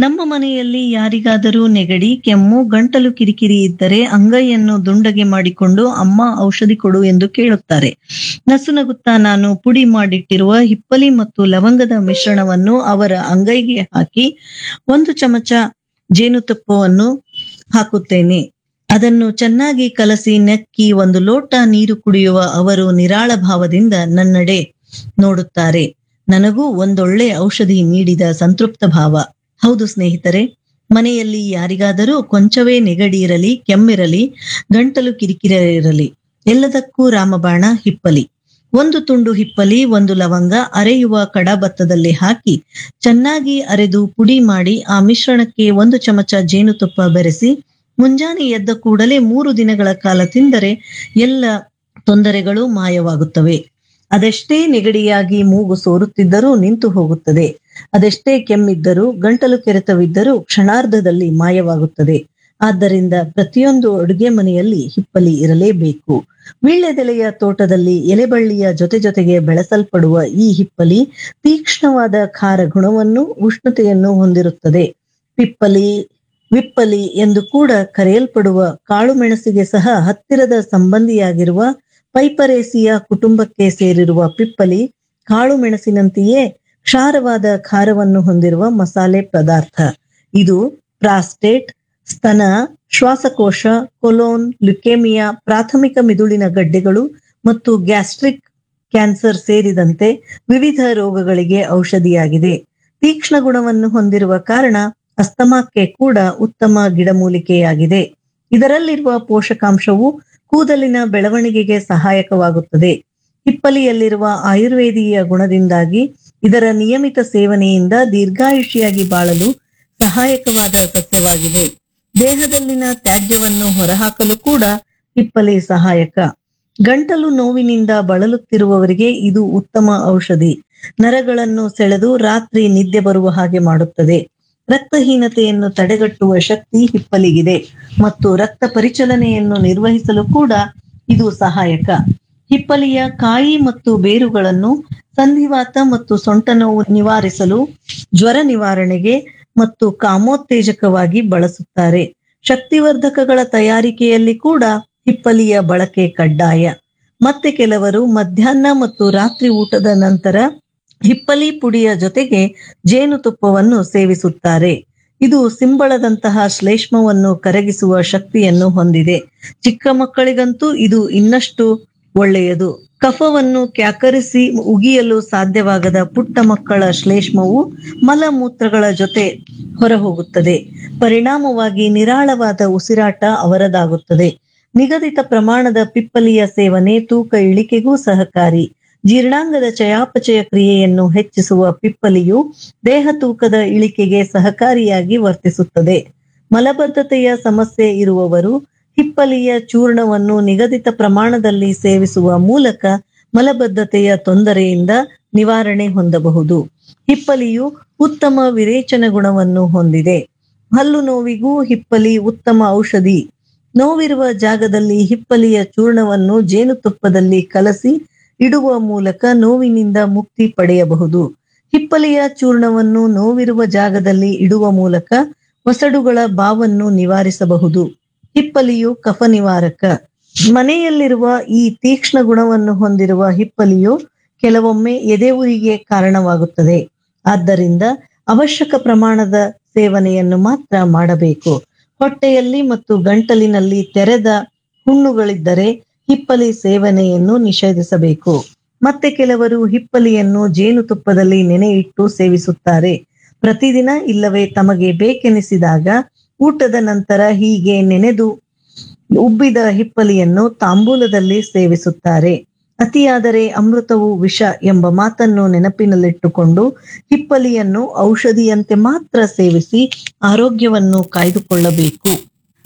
ನಮ್ಮ ಮನೆಯಲ್ಲಿ ಯಾರಿಗಾದರೂ ನೆಗಡಿ ಕೆಮ್ಮು ಗಂಟಲು ಕಿರಿಕಿರಿ ಇದ್ದರೆ ಅಂಗೈಯನ್ನು ದುಂಡಗೆ ಮಾಡಿಕೊಂಡು ಅಮ್ಮ ಔಷಧಿ ಕೊಡು ಎಂದು ಕೇಳುತ್ತಾರೆ ನಸುನಗುತ್ತಾ ನಾನು ಪುಡಿ ಮಾಡಿಟ್ಟಿರುವ ಹಿಪ್ಪಲಿ ಮತ್ತು ಲವಂಗದ ಮಿಶ್ರಣವನ್ನು ಅವರ ಅಂಗೈಗೆ ಹಾಕಿ ಒಂದು ಚಮಚ ಜೇನುತುಪ್ಪವನ್ನು ಹಾಕುತ್ತೇನೆ ಅದನ್ನು ಚೆನ್ನಾಗಿ ಕಲಸಿ ನೆಕ್ಕಿ ಒಂದು ಲೋಟ ನೀರು ಕುಡಿಯುವ ಅವರು ನಿರಾಳ ಭಾವದಿಂದ ನನ್ನಡೆ ನೋಡುತ್ತಾರೆ ನನಗೂ ಒಂದೊಳ್ಳೆ ಔಷಧಿ ನೀಡಿದ ಸಂತೃಪ್ತ ಭಾವ ಹೌದು ಸ್ನೇಹಿತರೆ ಮನೆಯಲ್ಲಿ ಯಾರಿಗಾದರೂ ಕೊಂಚವೇ ನೆಗಡಿ ಇರಲಿ ಕೆಮ್ಮಿರಲಿ ಗಂಟಲು ಕಿರಿಕಿರಿ ಇರಲಿ ಎಲ್ಲದಕ್ಕೂ ರಾಮಬಾಣ ಹಿಪ್ಪಲಿ ಒಂದು ತುಂಡು ಹಿಪ್ಪಲಿ ಒಂದು ಲವಂಗ ಅರೆಯುವ ಕಡಭತ್ತದಲ್ಲಿ ಹಾಕಿ ಚೆನ್ನಾಗಿ ಅರೆದು ಪುಡಿ ಮಾಡಿ ಆ ಮಿಶ್ರಣಕ್ಕೆ ಒಂದು ಚಮಚ ಜೇನುತುಪ್ಪ ಬೆರೆಸಿ ಮುಂಜಾನೆ ಎದ್ದ ಕೂಡಲೇ ಮೂರು ದಿನಗಳ ಕಾಲ ತಿಂದರೆ ಎಲ್ಲ ತೊಂದರೆಗಳು ಮಾಯವಾಗುತ್ತವೆ ಅದೆಷ್ಟೇ ನೆಗಡಿಯಾಗಿ ಮೂಗು ಸೋರುತ್ತಿದ್ದರೂ ನಿಂತು ಹೋಗುತ್ತದೆ ಅದೆಷ್ಟೇ ಕೆಮ್ಮಿದ್ದರೂ ಗಂಟಲು ಕೆರೆತವಿದ್ದರೂ ಕ್ಷಣಾರ್ಧದಲ್ಲಿ ಮಾಯವಾಗುತ್ತದೆ ಆದ್ದರಿಂದ ಪ್ರತಿಯೊಂದು ಅಡುಗೆ ಮನೆಯಲ್ಲಿ ಹಿಪ್ಪಲಿ ಇರಲೇಬೇಕು ವೀಳ್ಯದೆಲೆಯ ತೋಟದಲ್ಲಿ ಎಲೆಬಳ್ಳಿಯ ಜೊತೆ ಜೊತೆಗೆ ಬೆಳೆಸಲ್ಪಡುವ ಈ ಹಿಪ್ಪಲಿ ತೀಕ್ಷ್ಣವಾದ ಖಾರ ಗುಣವನ್ನು ಉಷ್ಣತೆಯನ್ನು ಹೊಂದಿರುತ್ತದೆ ಪಿಪ್ಪಲಿ ವಿಪ್ಪಲಿ ಎಂದು ಕೂಡ ಕರೆಯಲ್ಪಡುವ ಕಾಳು ಮೆಣಸಿಗೆ ಸಹ ಹತ್ತಿರದ ಸಂಬಂಧಿಯಾಗಿರುವ ಪೈಪರೇಸಿಯ ಕುಟುಂಬಕ್ಕೆ ಸೇರಿರುವ ಪಿಪ್ಪಲಿ ಕಾಳು ಮೆಣಸಿನಂತೆಯೇ ಕ್ಷಾರವಾದ ಖಾರವನ್ನು ಹೊಂದಿರುವ ಮಸಾಲೆ ಪದಾರ್ಥ ಇದು ಪ್ರಾಸ್ಟೇಟ್ ಸ್ತನ ಶ್ವಾಸಕೋಶ ಕೊಲೋನ್ ಲ್ಯುಕೇಮಿಯಾ ಪ್ರಾಥಮಿಕ ಮಿದುಳಿನ ಗಡ್ಡೆಗಳು ಮತ್ತು ಗ್ಯಾಸ್ಟ್ರಿಕ್ ಕ್ಯಾನ್ಸರ್ ಸೇರಿದಂತೆ ವಿವಿಧ ರೋಗಗಳಿಗೆ ಔಷಧಿಯಾಗಿದೆ ತೀಕ್ಷ್ಣ ಗುಣವನ್ನು ಹೊಂದಿರುವ ಕಾರಣ ಅಸ್ತಮಾಕ್ಕೆ ಕೂಡ ಉತ್ತಮ ಗಿಡಮೂಲಿಕೆಯಾಗಿದೆ ಇದರಲ್ಲಿರುವ ಪೋಷಕಾಂಶವು ಕೂದಲಿನ ಬೆಳವಣಿಗೆಗೆ ಸಹಾಯಕವಾಗುತ್ತದೆ ಹಿಪ್ಪಲಿಯಲ್ಲಿರುವ ಆಯುರ್ವೇದೀಯ ಗುಣದಿಂದಾಗಿ ಇದರ ನಿಯಮಿತ ಸೇವನೆಯಿಂದ ದೀರ್ಘಾಯುಷಿಯಾಗಿ ಬಾಳಲು ಸಹಾಯಕವಾದ ಸಸ್ಯವಾಗಿದೆ ದೇಹದಲ್ಲಿನ ತ್ಯಾಜ್ಯವನ್ನು ಹೊರಹಾಕಲು ಕೂಡ ಹಿಪ್ಪಲಿ ಸಹಾಯಕ ಗಂಟಲು ನೋವಿನಿಂದ ಬಳಲುತ್ತಿರುವವರಿಗೆ ಇದು ಉತ್ತಮ ಔಷಧಿ ನರಗಳನ್ನು ಸೆಳೆದು ರಾತ್ರಿ ನಿದ್ದೆ ಬರುವ ಹಾಗೆ ಮಾಡುತ್ತದೆ ರಕ್ತಹೀನತೆಯನ್ನು ತಡೆಗಟ್ಟುವ ಶಕ್ತಿ ಹಿಪ್ಪಲಿಗಿದೆ ಮತ್ತು ರಕ್ತ ಪರಿಚಲನೆಯನ್ನು ನಿರ್ವಹಿಸಲು ಕೂಡ ಇದು ಸಹಾಯಕ ಹಿಪ್ಪಲಿಯ ಕಾಯಿ ಮತ್ತು ಬೇರುಗಳನ್ನು ಸಂಧಿವಾತ ಮತ್ತು ಸೊಂಟ ನೋವು ನಿವಾರಿಸಲು ಜ್ವರ ನಿವಾರಣೆಗೆ ಮತ್ತು ಕಾಮೋತ್ತೇಜಕವಾಗಿ ಬಳಸುತ್ತಾರೆ ಶಕ್ತಿವರ್ಧಕಗಳ ತಯಾರಿಕೆಯಲ್ಲಿ ಕೂಡ ಹಿಪ್ಪಲಿಯ ಬಳಕೆ ಕಡ್ಡಾಯ ಮತ್ತೆ ಕೆಲವರು ಮಧ್ಯಾಹ್ನ ಮತ್ತು ರಾತ್ರಿ ಊಟದ ನಂತರ ಹಿಪ್ಪಲಿ ಪುಡಿಯ ಜೊತೆಗೆ ಜೇನುತುಪ್ಪವನ್ನು ಸೇವಿಸುತ್ತಾರೆ ಇದು ಸಿಂಬಳದಂತಹ ಶ್ಲೇಷ್ಮವನ್ನು ಕರಗಿಸುವ ಶಕ್ತಿಯನ್ನು ಹೊಂದಿದೆ ಚಿಕ್ಕ ಮಕ್ಕಳಿಗಂತೂ ಇದು ಇನ್ನಷ್ಟು ಒಳ್ಳೆಯದು ಕಫವನ್ನು ಕ್ಯಾಕರಿಸಿ ಉಗಿಯಲು ಸಾಧ್ಯವಾಗದ ಪುಟ್ಟ ಮಕ್ಕಳ ಶ್ಲೇಷ್ಮವು ಮಲಮೂತ್ರಗಳ ಜೊತೆ ಹೊರಹೋಗುತ್ತದೆ ಪರಿಣಾಮವಾಗಿ ನಿರಾಳವಾದ ಉಸಿರಾಟ ಅವರದಾಗುತ್ತದೆ ನಿಗದಿತ ಪ್ರಮಾಣದ ಪಿಪ್ಪಲಿಯ ಸೇವನೆ ತೂಕ ಇಳಿಕೆಗೂ ಸಹಕಾರಿ ಜೀರ್ಣಾಂಗದ ಚಯಾಪಚಯ ಕ್ರಿಯೆಯನ್ನು ಹೆಚ್ಚಿಸುವ ಪಿಪ್ಪಲಿಯು ದೇಹ ತೂಕದ ಇಳಿಕೆಗೆ ಸಹಕಾರಿಯಾಗಿ ವರ್ತಿಸುತ್ತದೆ ಮಲಬದ್ಧತೆಯ ಸಮಸ್ಯೆ ಇರುವವರು ಹಿಪ್ಪಲಿಯ ಚೂರ್ಣವನ್ನು ನಿಗದಿತ ಪ್ರಮಾಣದಲ್ಲಿ ಸೇವಿಸುವ ಮೂಲಕ ಮಲಬದ್ಧತೆಯ ತೊಂದರೆಯಿಂದ ನಿವಾರಣೆ ಹೊಂದಬಹುದು ಹಿಪ್ಪಲಿಯು ಉತ್ತಮ ವಿರೇಚನ ಗುಣವನ್ನು ಹೊಂದಿದೆ ಹಲ್ಲು ನೋವಿಗೂ ಹಿಪ್ಪಲಿ ಉತ್ತಮ ಔಷಧಿ ನೋವಿರುವ ಜಾಗದಲ್ಲಿ ಹಿಪ್ಪಲಿಯ ಚೂರ್ಣವನ್ನು ಜೇನುತುಪ್ಪದಲ್ಲಿ ಕಲಸಿ ಇಡುವ ಮೂಲಕ ನೋವಿನಿಂದ ಮುಕ್ತಿ ಪಡೆಯಬಹುದು ಹಿಪ್ಪಲಿಯ ಚೂರ್ಣವನ್ನು ನೋವಿರುವ ಜಾಗದಲ್ಲಿ ಇಡುವ ಮೂಲಕ ಒಸಡುಗಳ ಬಾವನ್ನು ನಿವಾರಿಸಬಹುದು ಹಿಪ್ಪಲಿಯು ಕಫ ನಿವಾರಕ ಮನೆಯಲ್ಲಿರುವ ಈ ತೀಕ್ಷ್ಣ ಗುಣವನ್ನು ಹೊಂದಿರುವ ಹಿಪ್ಪಲಿಯು ಕೆಲವೊಮ್ಮೆ ಎದೆ ಉರಿಗೆ ಕಾರಣವಾಗುತ್ತದೆ ಆದ್ದರಿಂದ ಅವಶ್ಯಕ ಪ್ರಮಾಣದ ಸೇವನೆಯನ್ನು ಮಾತ್ರ ಮಾಡಬೇಕು ಹೊಟ್ಟೆಯಲ್ಲಿ ಮತ್ತು ಗಂಟಲಿನಲ್ಲಿ ತೆರೆದ ಹುಣ್ಣುಗಳಿದ್ದರೆ ಹಿಪ್ಪಲಿ ಸೇವನೆಯನ್ನು ನಿಷೇಧಿಸಬೇಕು ಮತ್ತೆ ಕೆಲವರು ಹಿಪ್ಪಲಿಯನ್ನು ಜೇನುತುಪ್ಪದಲ್ಲಿ ನೆನೆಯಿಟ್ಟು ಸೇವಿಸುತ್ತಾರೆ ಪ್ರತಿದಿನ ಇಲ್ಲವೇ ತಮಗೆ ಬೇಕೆನಿಸಿದಾಗ ಊಟದ ನಂತರ ಹೀಗೆ ನೆನೆದು ಉಬ್ಬಿದ ಹಿಪ್ಪಲಿಯನ್ನು ತಾಂಬೂಲದಲ್ಲಿ ಸೇವಿಸುತ್ತಾರೆ ಅತಿಯಾದರೆ ಅಮೃತವು ವಿಷ ಎಂಬ ಮಾತನ್ನು ನೆನಪಿನಲ್ಲಿಟ್ಟುಕೊಂಡು ಹಿಪ್ಪಲಿಯನ್ನು ಔಷಧಿಯಂತೆ ಮಾತ್ರ ಸೇವಿಸಿ ಆರೋಗ್ಯವನ್ನು ಕಾಯ್ದುಕೊಳ್ಳಬೇಕು